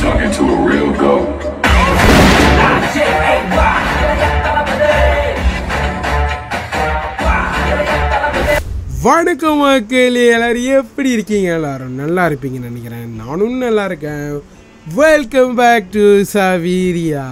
talking to a real goat. வணக்கம் மக்களே எல்லாரும் எப்படி இருக்கீங்க எல்லாரும் நல்லா இருப்பீங்கன்னு நினைக்கிறேன் நானும் நல்லா இருக்கேன் வெல்கம் பேக் டு சவீரியா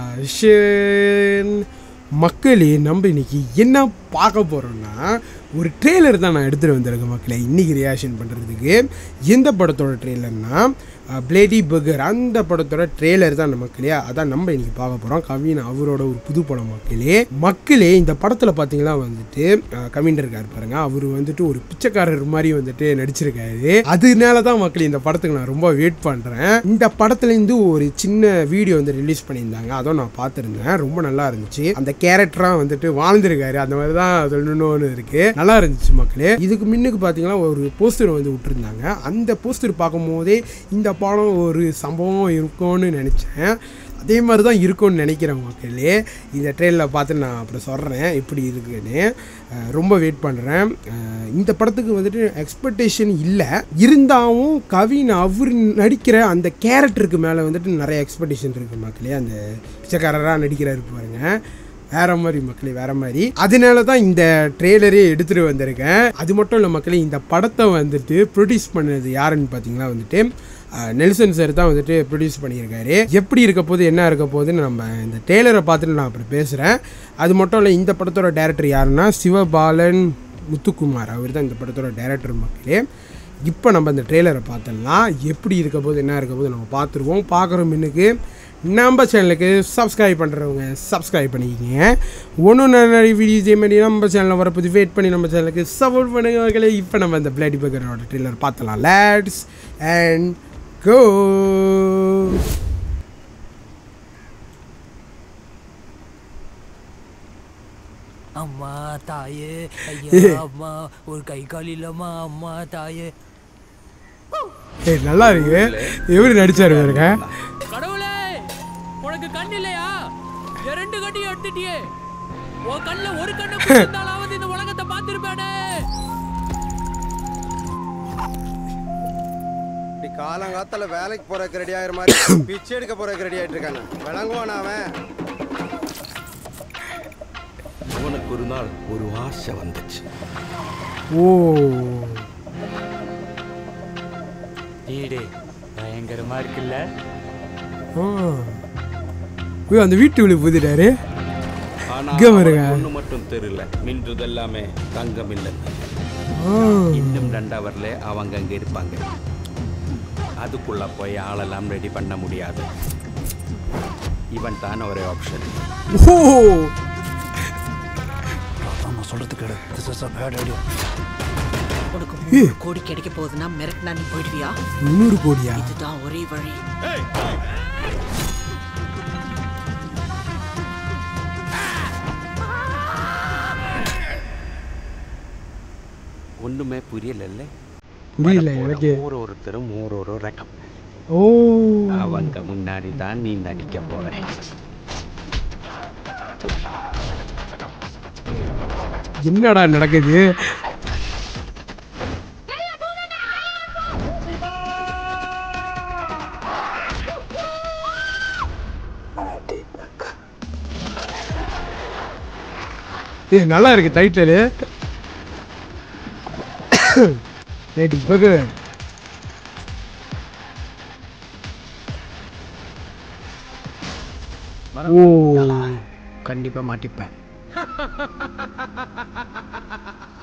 மக்களே நம்ம இன்னைக்கு என்ன பார்க்க போகிறோம்னா ஒரு ட்ரெய்லர் தான் நான் எடுத்துகிட்டு வந்திருக்கேன் மக்களே இன்றைக்கி ரியாக்ஷன் பண்ணுறதுக்கு எந்த படத்தோட ட்ரெய்லர்னா பிளேடி பர்கர் அந்த படத்தோட ட்ரெய்லர் தான் நம்ம மக்களே அதான் நம்ம இன்னைக்கு பார்க்க போகிறோம் கவின் அவரோட ஒரு புது படம் மக்களே மக்களே இந்த படத்தில் பார்த்தீங்கன்னா வந்துட்டு அஹ், கவின் இருக்கார் பாருங்க அவர் வந்துட்டு ஒரு பிச்சைக்காரர் மாதிரி வந்துட்டு நடிச்சிருக்காரு அதனால தான் மக்களே இந்த படத்துக்கு நான் ரொம்ப வெயிட் பண்ணுறேன் இந்த படத்துலேருந்து ஒரு சின்ன வீடியோ வந்து ரிலீஸ் பண்ணியிருந்தாங்க அதுவும் நான் பார்த்துருந்தேன் ரொம்ப நல்லா இருந்துச்சு அந்த கேரக்டராக வந்துட்டு வாழ்ந்திருக்காரு அந்த மாதிரி தான் சொல்லணும்னு இருக்கு நல்லா இருந்துச்சு மக்களே இதுக்கு முன்னுக்கு பார்த்தீங்கன்னா ஒரு போஸ்டர் வந்து விட்டுருந்தாங்க அந்த போஸ்டர் பார்க்கும்போதே இந்த படம் ஒரு சம்பவம் இருக்கும்னு நினச்சேன் அதே மாதிரி தான் இருக்கும்னு நினைக்கிறேன் மக்களே இந்த ட்ரெயினில் பார்த்து நான் அப்புறம் சொல்கிறேன் எப்படி இருக்குன்னு அஹ் ரொம்ப வெயிட் பண்ணுறேன் இந்த படத்துக்கு வந்துட்டு எக்ஸ்பெக்டேஷன் இல்லை இருந்தாலும் கவின் அவர் நடிக்கிற அந்த கேரக்டருக்கு மேலே வந்துட்டு நிறைய எக்ஸ்பெக்டேஷன் இருக்குது மக்களே அந்த பிச்சைக்காரராக நடிக்கிறாரு பாருங்க வேற மாதிரி மக்களே வேற மாதிரி அதனால தான் இந்த ட்ரெய்லரே எடுத்துகிட்டு வந்திருக்கேன் அது மட்டும் இல்லை மக்களே இந்த படத்தை வந்துட்டு ப்ரொடியூஸ் பண்ணது யாருன்னு பார்த்தீங்கன்னா வந்துட்டு அஹ், நெல்சன் சார் தான் வந்துட்டு ப்ரொடியூஸ் பண்ணியிருக்காரு எப்படி இருக்க போகுது என்ன இருக்க போகுதுன்னு நம்ம இந்த ட்ரெய்லரை பார்த்துட்டு நான் அப்புறம் பேசுகிறேன் அது மட்டும் இல்லை இந்த படத்தோட டேரக்டர் யாருன்னா சிவபாலன் முத்துக்குமார் அவர் தான் இந்த படத்தோட டேரக்டர் மக்களே இப்போ நம்ம இந்த ட்ரெய்லரை பார்த்துடலாம் எப்படி இருக்க போது என்ன இருக்க போது நம்ம பார்த்துருவோம் பார்க்குற மின்னுக்கு நம்ம சேனலுக்கு சப்ஸ்கிரைப் பண்ணுறவங்க சப்ஸ்கிரைப் பண்ணிக்கிங்க ஒன்று நிறைய வீடியோ இதே மாதிரி நம்ம சேனலில் வரப்போது வெயிட் பண்ணி நம்ம சேனலுக்கு சப்போர்ட் பண்ணுங்களே இப்போ நம்ம இந்த பிளாடி பக்கரோட ட்ரெய்லர் பார்த்தலாம் லேட்ஸ் அண்ட் கோ அம்மா தாயே ஐயா அம்மா ஒரு கை கால் இல்லம்மா அம்மா தாயே ஏய் நல்லா இருக்கு எப்படி நடிச்சாரு பாருங்க கடவுளே உனக்கு கண் இல்லையா என் ரெண்டு கண்ணையும் எடுத்துட்டியே உன் கண்ணுல ஒரு கண்ணை கொடுத்திருந்தாலாவது இந்த உலகத்தை பார்த்திருப்பேனே இப்படி காலங்காத்தால வேலைக்கு போறதுக்கு ரெடி ஆகிற மாதிரி பிச்சை எடுக்க போறதுக்கு ரெடி ஆயிட்டு இருக்காங்க விளங்குவானா அவன் உனக்கு ஒரு நாள் ஒரு ஆசை வந்துச்சு ஓ வீடு பயங்கரமா இருக்குல்ல ஆ. ஐயோ, அந்த வீட்டு விழு புதிட்டாரு ஆனா இங்க பாருங்க. அவனுக்கு ஒண்ணு மட்டும் தெரியல மின்றது எல்லாமே தங்கம் இல்லை இன்னும் ரெண்டு ஹவர்ல அவங்க அங்க இருப்பாங்க அதுக்குள்ள போய் ஆளெல்லாம் ரெடி பண்ண முடியாது இவன் தான் ஒரே ஆப்ஷன் ஓ நான் சொல்றது கேடு this is a bad idea உனக்கு மூணு கோடி கிடைக்க போகுதுன்னா மிரட்டினா நீ போயிடுவியா முந்நூறு கோடியா இதுதான் ஒரே வழி ஒண்ணுமே புரியல புரியல எனக்கு ஒரு ஒருத்தரும் ஒரு ஒரு ரகம் ஓ அவங்க முன்னாடி தான் நீ நடிக்க போற என்னடா நடக்குது ஏய் நல்லா இருக்கு டைட்டிலு லேடி பகர் ஓ கண்டிப்பா மாட்டிப்பேன்